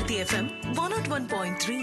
Bharati FM one naught one point three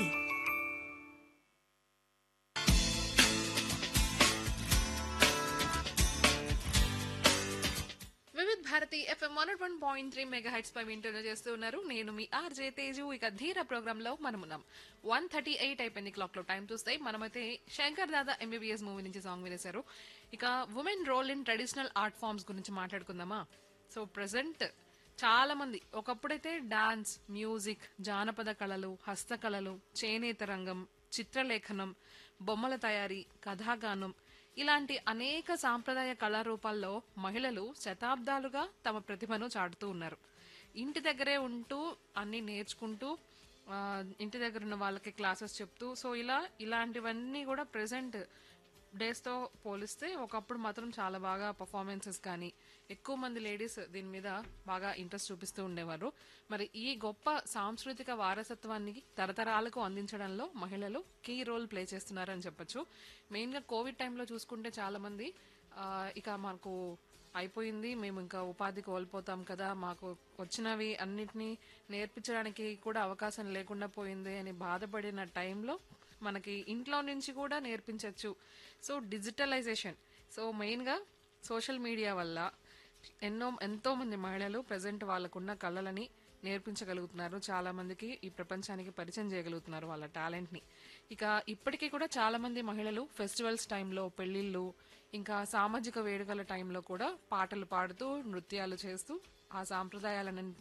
Vividh Bharati FM one one point three mega heights పై వింటూనే చేస్తూ ఉన్నారు నేను మీ ఆర్జే తేజు ఇక ధీర ప్రోగ్రామ్ లో మనమున్నాం వన్ థర్టీ ఎయిట్ అయిపోయింది క్లాక్ లో టైం చూస్తే మనమైతే శంకర్ దాదా ఎంబీబీఎస్ మూవీ నుంచి సాంగ్ వినేశారు ఇక women role in traditional art forms గురించి మాట్లాడుకుందామా సో ప్రెసెంట్ చాలా మంది ఒకప్పుడైతే డాన్స్ మ్యూజిక్ జానపద కళలు హస్తకళలు చేనేత రంగం చిత్రలేఖనం బొమ్మల తయారీ కథాగానం ఇలాంటి అనేక సాంప్రదాయ కళారూపాల్లో మహిళలు శతాబ్దాలుగా తమ ప్రతిభను చాటుతూ ఉన్నారు ఇంటి దగ్గరే ఉంటూ అన్ని నేర్చుకుంటూ ఆ, ఇంటి దగ్గర ఉన్న వాళ్ళకి క్లాసెస్ చెప్తూ సో ఇలా ఇలాంటివన్నీ కూడా ప్రెసెంట్ డేస్తో పోలిస్తే ఒకప్పుడు మాత్రం చాలా బాగా పర్ఫార్మెన్సెస్ కానీ ఎక్కువ మంది లేడీస్ దీని మీద బాగా ఇంట్రెస్ట్ చూపిస్తూ ఉండేవారు మరి ఈ గొప్ప సాంస్కృతిక వారసత్వాన్ని తరతరాలకు అందించడంలో మహిళలు కీ రోల్ ప్లే చేస్తున్నారని చెప్పొచ్చు మెయిన్గా కోవిడ్ టైంలో చూసుకుంటే చాలా మంది ఆ, ఇక మాకు అయిపోయింది మేము ఇంకా ఉపాధి కోల్పోతాం కదా మాకు వచ్చినవి అన్నిటినీ నేర్పించడానికి కూడా అవకాశం లేకుండా పోయింది అని బాధపడిన టైంలో మనకి ఇంట్లో నుంచి కూడా నేర్పించవచ్చు సో డిజిటలైజేషన్ సో మెయిన్గా సోషల్ మీడియా వల్ల ఎన్నో ఎంతో మంది మహిళలు ప్రజెంట్ వాళ్ళకున్న కళలని నేర్పించగలుగుతున్నారు చాలా మందికి ఈ ప్రపంచానికి పరిచయం చేయగలుగుతున్నారు వాళ్ళ టాలెంట్ ని ఇక ఇప్పటికీ కూడా చాలా మంది మహిళలు ఫెస్టివల్స్ టైంలో పెళ్లిళ్ళు ఇంకా సామాజిక వేడుకల టైంలో కూడా పాటలు పాడుతూ నృత్యాలు చేస్తూ ఆ సాంప్రదాయాలను